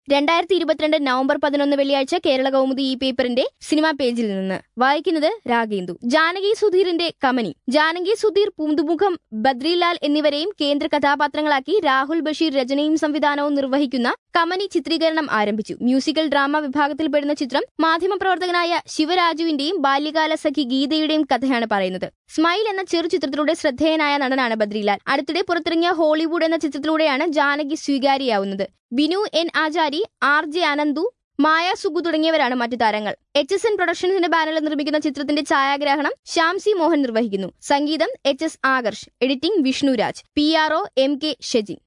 രണ്ടായിരത്തി ഇരുപത്തിരണ്ട് നവംബർ പതിനൊന്ന് വെള്ളിയാഴ്ച കേരള കൗമുദി ഈ പേപ്പറിന്റെ സിനിമാ പേജിൽ നിന്ന് വായിക്കുന്നത് രാഗേന്ദു ജാനകി സുധീറിന്റെ കമനി ജാനകി സുധീർ പുതുമുഖം ബദ്രിലാൽ എന്നിവരെയും കേന്ദ്ര കഥാപാത്രങ്ങളാക്കി രാഹുൽ ബഷീർ രചനയും സംവിധാനവും നിർവഹിക്കുന്ന കമനി ചിത്രീകരണം ആരംഭിച്ചു മ്യൂസിക്കൽ ഡ്രാമ വിഭാഗത്തിൽപ്പെടുന്ന ചിത്രം മാധ്യമപ്രവർത്തകനായ ശിവരാജുവിന്റെയും ബാല്യകാല സഖി ഗീതയുടെയും കഥയാണ് പറയുന്നത് സ്മൈൽ എന്ന ചെറു ചിത്രത്തിലൂടെ ശ്രദ്ധേയനായ നടനാണ് ബദ്രിലാൽ അടുത്തിടെ പുറത്തിറങ്ങിയ ഹോളിവുഡ് എന്ന ചിത്രത്തിലൂടെയാണ് ജാനകി സ്വീകാര്യയാവുന്നത് Binu N Achari R J Ananthu Maya Sugu തുടങ്ങിയവരാണ് മറ്റു താരങ്ങൾ എച്ച് എസ് എൻ പ്രൊഡക്ഷൻസിന്റെ ബാനറിൽ നിർമ്മിക്കുന്ന ചിത്രത്തിന്റെ ഛായാഗ്രഹണം ശ്യാം സി മോഹൻ നിർവഹിക്കുന്നു സംഗീതം H S Akarsh editing Vishnuraj P R O M K Shejin